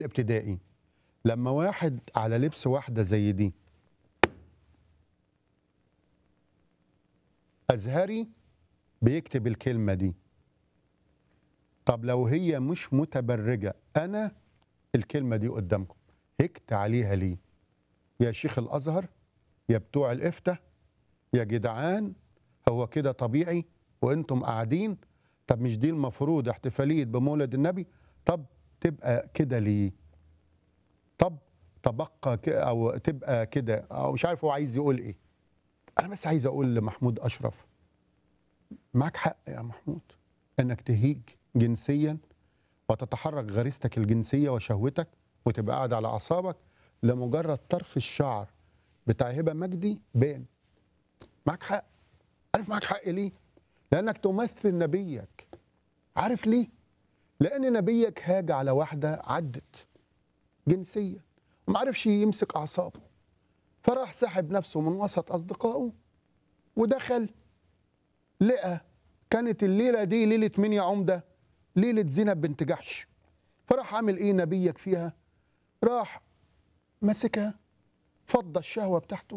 ابتدائي لما واحد على لبس واحدة زي دي أزهري بيكتب الكلمة دي طب لو هي مش متبرجة أنا الكلمة دي قدامكم هكت عليها ليه يا شيخ الأزهر يا بتوع الإفتة يا جدعان هو كده طبيعي وانتم قاعدين طب مش دي المفروض احتفالية بمولد النبي طب تبقى كده ليه طب تبقى ك- او تبقى كده او مش عارف هو عايز يقول ايه انا بس عايز اقول لمحمود اشرف معك حق يا محمود انك تهيج جنسيا وتتحرك غريزتك الجنسيه وشهوتك وتبقى قاعد على اعصابك لمجرد طرف الشعر بتاع هبه مجدي بان معك حق عارف معك حق ليه لانك تمثل نبيك عارف ليه لان نبيك هاج على واحده عدت جنسيا وما عرفش يمسك اعصابه فراح سحب نفسه من وسط اصدقائه ودخل لقى كانت الليله دي ليله مين يا عمده ليله زينب بنت جحش فراح عامل ايه نبيك فيها راح ماسكها فض الشهوه بتاعته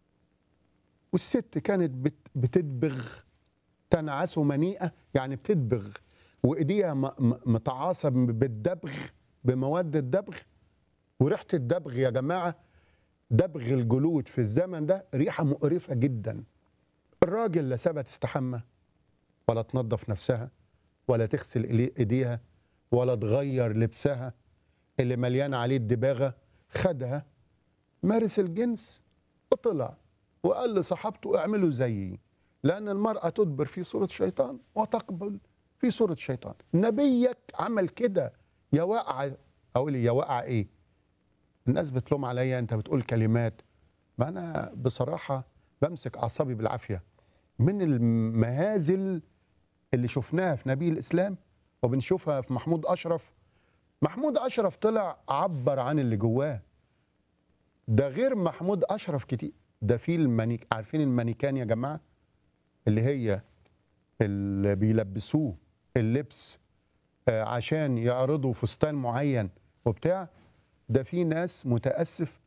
والست كانت بت- بتدبغ تنعسه منيئه يعني بتدبغ وايديها م- م- متعاصه بالدبغ بمواد الدبغ وريحه الدبغ يا جماعه دبغ الجلود في الزمن ده ريحه مقرفه جدا الراجل لا سابها تستحمى ولا تنظف نفسها ولا تغسل إلي- ايديها ولا تغير لبسها اللي مليان عليه الدباغه خدها مارس الجنس وطلع وقال لصحابته اعملوا زيي لان المراه تدبر في صوره شيطان وتقبل في صوره شيطان نبيك عمل كده يا واقع اقول يا واقع ايه الناس بتلوم عليا انت بتقول كلمات ما انا بصراحه بمسك اعصابي بالعافيه من المهازل اللي شفناها في نبي الاسلام وبنشوفها في محمود اشرف محمود اشرف طلع عبر عن اللي جواه ده غير محمود اشرف كتير ده في المانيك عارفين المانيكان يا جماعه اللي هي اللي بيلبسوه اللبس آه، عشان يعرضوا فستان معين وبتاع ده في ناس متاسف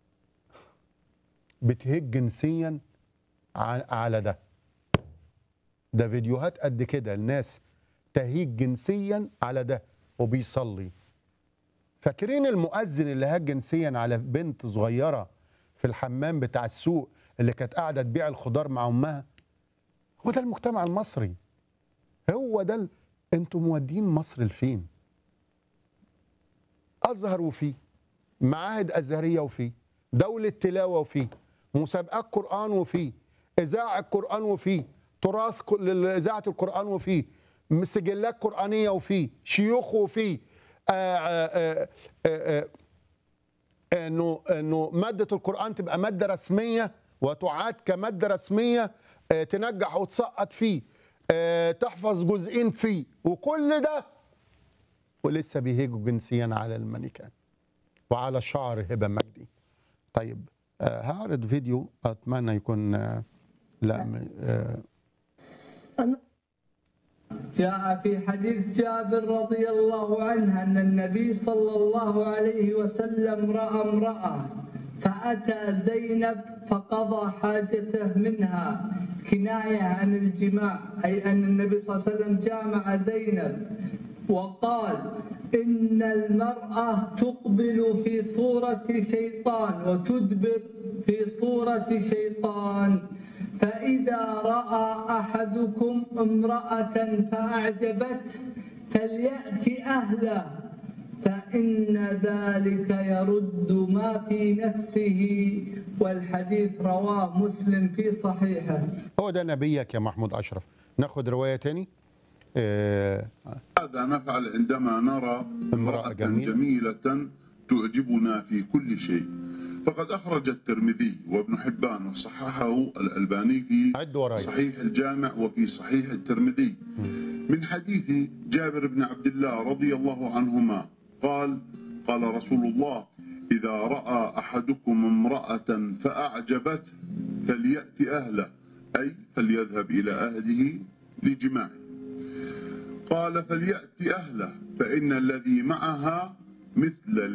بتهج جنسيا ع- على ده ده فيديوهات قد كده الناس تهيج جنسيا على ده وبيصلي فاكرين المؤذن اللي هاج جنسيا على بنت صغيره في الحمام بتاع السوق اللي كانت قاعده تبيع الخضار مع امها هو ده المجتمع المصري هو ده ال... انتوا مودين مصر لفين ازهر وفيه معاهد ازهريه وفيه دوله تلاوه وفيه مسابقات قران وفيه اذاعه قران وفيه تراث ك- لاذاعه القران وفيه سجلات قرانيه وفيه شيوخ وفيه آه، آه، آه، آه، آه، انه انه ماده القران تبقى ماده رسميه وتعاد كماده رسميه آه، تنجح وتسقط فيه آه، تحفظ جزئين فيه وكل ده ولسه بيهيجوا جنسيا على المانيكان وعلى شعر هبه مجدي طيب آه، هعرض فيديو اتمنى يكون آه، لا م- آه، جاء في حديث جابر رضي الله عنه أن النبي صلى الله عليه وسلم رأى امرأة فأتى زينب فقضى حاجته منها كناية عن الجماع أي أن النبي صلى الله عليه وسلم جامع زينب وقال إن المرأة تقبل في صورة شيطان وتدبر في صورة شيطان فإذا رأى أحدكم امرأة فأعجبته فليأت أهله فإن ذلك يرد ما في نفسه والحديث رواه مسلم في صحيحه هو ده نبيك يا محمود اشرف ناخد روايه تاني آه، هذا نفعل عندما نرى امرأة امرأة جميلة. جميلة تعجبنا في كل شيء فقد أخرج الترمذي وابن حبان وصححه الألباني في عد ورايا صحيح الجامع وفي صحيح الترمذي من حديث جابر بن عبد الله رضي الله عنهما قال قال رسول الله إذا رأى أحدكم امرأة فأعجبته فليأت أهله أي فليذهب إلى أهله لجماعه قال فليأت أهله فإن الذي معها مثل